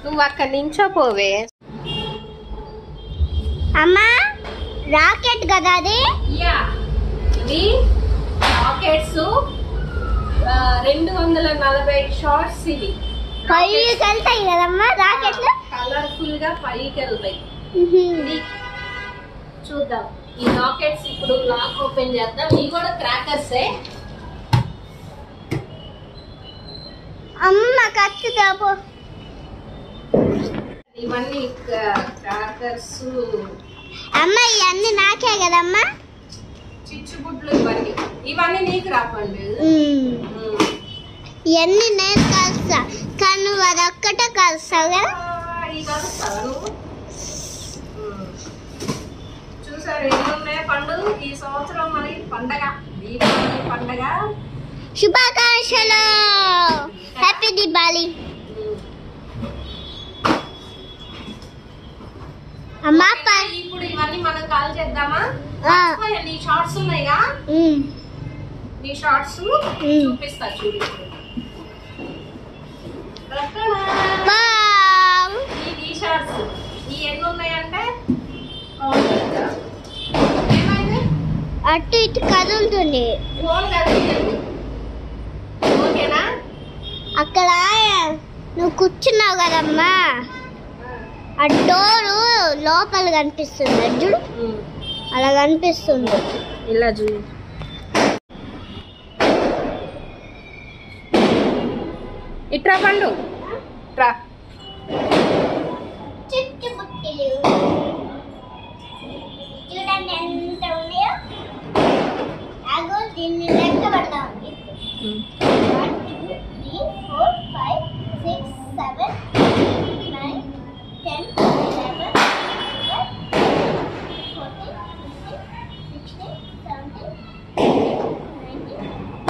నువ్వు అక్కడ నించోపోవే అమ్మా రాకెట్ కదా అది యా ఇది రాకెట్స్ రెండు వందల నలభై షార్ట్స్ ఇవి పైకి వెళ్తాయి కదమ్మా రాకెట్లు కలర్ఫుల్ గా పైకి వెళ్తాయి ఇది చూద్దాం ఈ రాకెట్స్ ఇప్పుడు లాక్ ఓపెన్ చేద్దాం ఇవి కూడా క్రాకర్సే అమ్మ కత్తి దాపు ఇవన్నీ క్రాకర్స్ అమ్మ ఇవన్నీ నాకే కదమ్మా చిచ్చుబుడ్లు ఇవన్నీ ఇవన్నీ నీకు రాపండి ఇవన్నీ నేను కలుస్తా కానీ నువ్వు అదొక్కటే కలుస్తావు కదా ఈ కలుస్తావా నువ్వు ఉమ్. చూసారు ఎన్ని ఉన్నాయి పండు ఈ సంవత్సరం మరి పండగ దీపావళి పండగ శుభాకాంక్షలు హ్యాపీ దీపావళి ఉమ్. అమ్మా ఓకేనా? ఇప్పుడు ఇవన్నీ మనం కాల్ చేద్దామా ఆ. మర్చిపోయా, నీ షార్ట్స్ ఉన్నాయిగా ఉమ్, నీ షార్ట్స్ ఉమ్. చూపిస్తా చూడు ఇప్పుడు. రక్కడా. వావ్. ఈ ఈ షార్ట్స్ ఈ ఎన్ని ఉన్నాయంటే కౌంట్ చేద్దాం. ఏమైంది అటు ఇటు కదులుతుంది ఫోన్ కదిలింది ఓకేనా అక్కడ నువ్వు కూర్చున్నావు కదమ్మా ఆ డోరు లోపల కనిపిస్తుంది అది చూడు అలా కనిపిస్తుంది ఇలా చూ ఇట్రా పండు ట్రా చుట్టుముట్టలు చూడండి ఎంత ఉన్నాయో అగో దీన్ని లెక్క పెడదాం one two three four five six seven nine ten eleven fourteen fifteen sixteen seventeen nineteen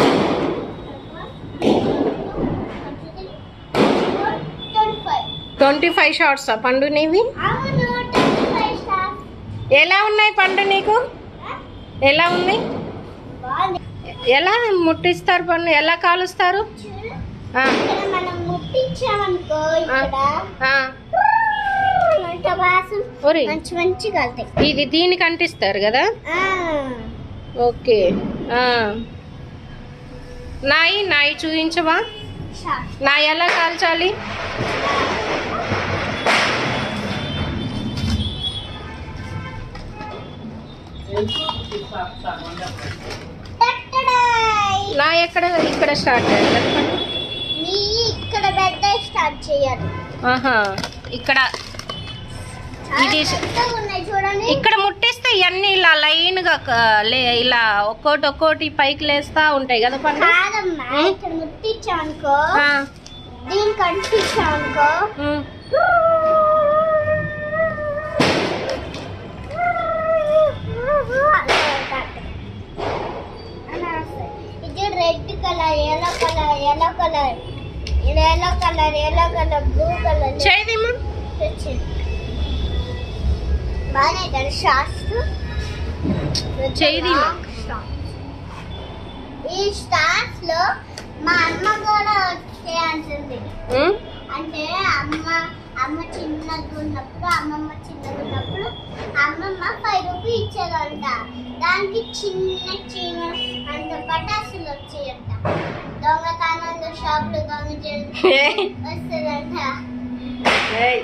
twenty five twenty five shorts పండు నీవి అవును ట్వంటీ ఫైవ్ స్టార్స్ ఎలా ఉన్నాయి పండు నీకు ఎలా ఉంది బాగుంది ఎలా ముట్టిస్తారు పండు ఎలా కాలుస్తారు చూడు ఆ, ఇక్కడ మనం ముట్టించామనుకో ఇక్కడ ఆ. అంత వాసన ఒరి మంచి మంచి కలుతాయి ఇది దీనికి అంటిస్తారు కదా ఆ, ఓకే ఆ. నాయి నాయి చూపించవా షా. నా ఎలా కాల్చాలి టట్టడాయ్. నా ఎక్కడ ఇక్కడ స్టార్ట్ అయ్యాలి కదా పండు? నీ ఇక్కడ పెద్ద స్టార్ట్ చేయాలి ఆహా ఇక్కడ చాలా ఇది ష- పెద్దగా ఉన్నాయి చూడండి ఇక్కడ ముట్టిస్తే ఇవన్నీ ఇలా లైన్ గా క- లే ఇలా ఒక్కోటి ఒక్కోటి పైకి లేస్తా ఉంటాయి కదా పండు కాదమ్మా ఇక్కడ ముట్టించామనుకో ఆ, దీనికి అంటించామనుకో ఉమ్. ఇది red colour yellow colour yellow colour yellow colour yellow colour blue colour చేయదేమో బాగానే కదా షార్ట్స్ చేయది ఈ స్టార్స్ లో మా అమ్మ కూడా వచ్చే అంటుంది ఉమ్, అంటే అమ్మ అమ్మ చిన్నగా ఉన్నప్పుడు అమ్మమ్మ చిన్నగా ఉన్నప్పుడు అమ్మమ్మ ఫైవ్ రూపీ ఇచ్చేదంట దానికి చిన్న చీమ అంత పటాసులు వచ్చాయంట దొంగతనంగా షాపులు దొంగ చేసి ఏయ్, వస్తుందంట ఏయ్.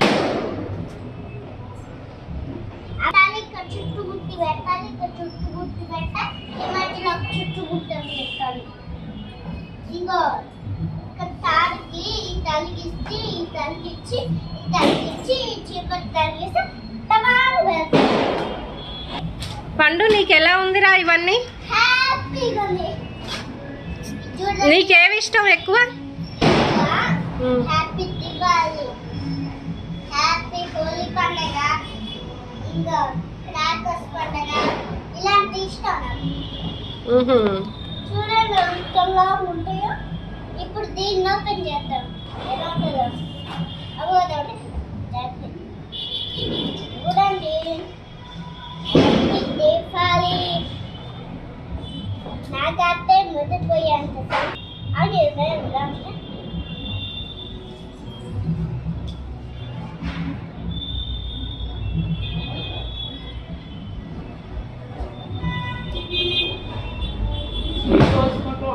అటాలి ఇక్కడ చుట్టుముట్టి పెట్టాలి ఇక్కడ చుట్టుముట్టి పెట్టాలి ఈ మధ్యలో ఒక చుట్టుముట్టి అని పెట్టాలి ఇంకో ఇక్కడ తాడికి ఈ తలిగిచ్చి ఈ తలిగిచ్చి ఈ తలిగిచ్చి ఈ చీపటి తలిగిస్తే టమాలు పెడతాం పండు నీకు ఎలా ఉందిరా ఇవన్నీ హ్యాపీగా ఉంది చూడండి నీకేమి ఇష్టం ఎక్కువ ఉమ్. హ్యాపీ దివాళీ హ్యాపీ హోలీ పండగ ఇంకా క్రాకర్స్ పండగ ఇలాంటి ఇష్టం నాకు ఉహు. చూడండి ఎంతలా ఉంటాయో ఇప్పుడు దీన్ని ఓపెన్ చేద్దాం ఎలా ఉంటుందో అవి ఒకటి చూడండి హ్యాపీ దీపావళి నాకైతే ముదిరిపోయేంత అది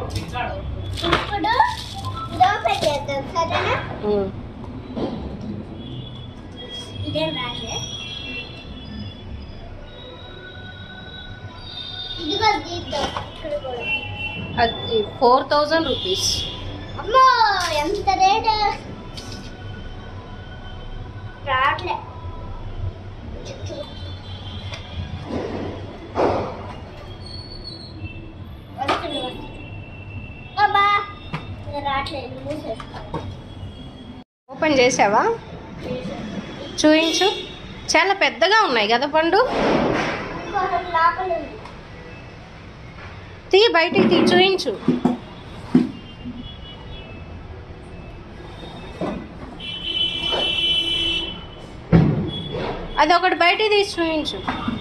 ఇప్పుడు దోశ చేద్దాం సరేనా ఉమ్. ఇదేం రాలే ఇదిగో దీద్దాం ఇక్కడ కూడా అది ఫోర్ థౌజండ్ రూపీస్ అమ్మో ఎంత రేట్ రాట్లే వస్తుంది వస్తుంది అబ్బా ఇది రాట్లేదు మూసేస్తా ఓపెన్ చేసావా చూయించు చాలా పెద్దగా ఉన్నాయి కదా పండు ఇంకొకటి లోపల ఉంది తీ బయటికి తీ చూయించు అది ఒకటి బయటికి తీసి చూయించు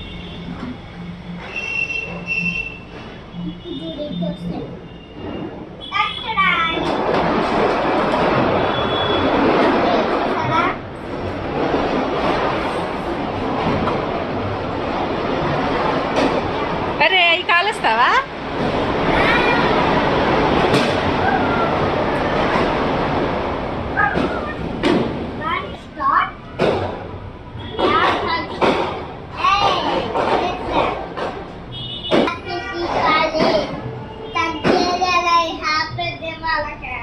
చూడు ఇటు వస్తాయి అక్కడ చూసారా? అరే అవి కాలుస్తావా One start. Now touch. Hey, listen. Happy Diwali. తగ్గేదేలా హ్యాపీ దివాళకి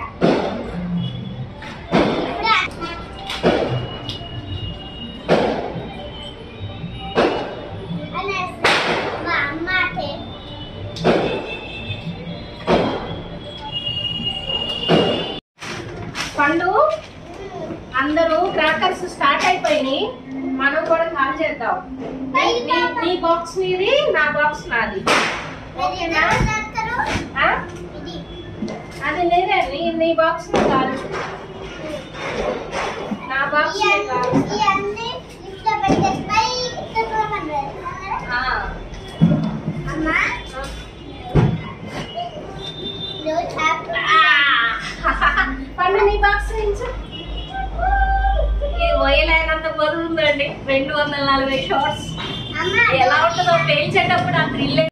అనేసి మా అమ్మకి పండు అందరూ క్రాకర్స్ స్టార్ట్ అయిపోయినాయి మనం కూడా కాల్ చేద్దాం నీ- నీ- నీ బాక్స్ నీది నా బాక్స్ నాది ఓకేనా ఆ? ఇది అది లేదే నీ నీ బాక్స్ నీ కాదు నా బాక్స్ నీ కాదు ఇవన్నీ ఇంట్లో పెట్టేసి పైకి ఎత్తుకోమన్నారు. ఆ. అమ్మా నువ్వు హ్యాపీ ఆ. పండు నీ బాక్స్ ఇంచు ఈ వయలేనంత బరువు ఉందండి రెండు వందల నలభై షార్ట్స్ అమ్మా ఎలా ఉంటుందో పేల్చేటప్పుడు ఆ థ్రిల్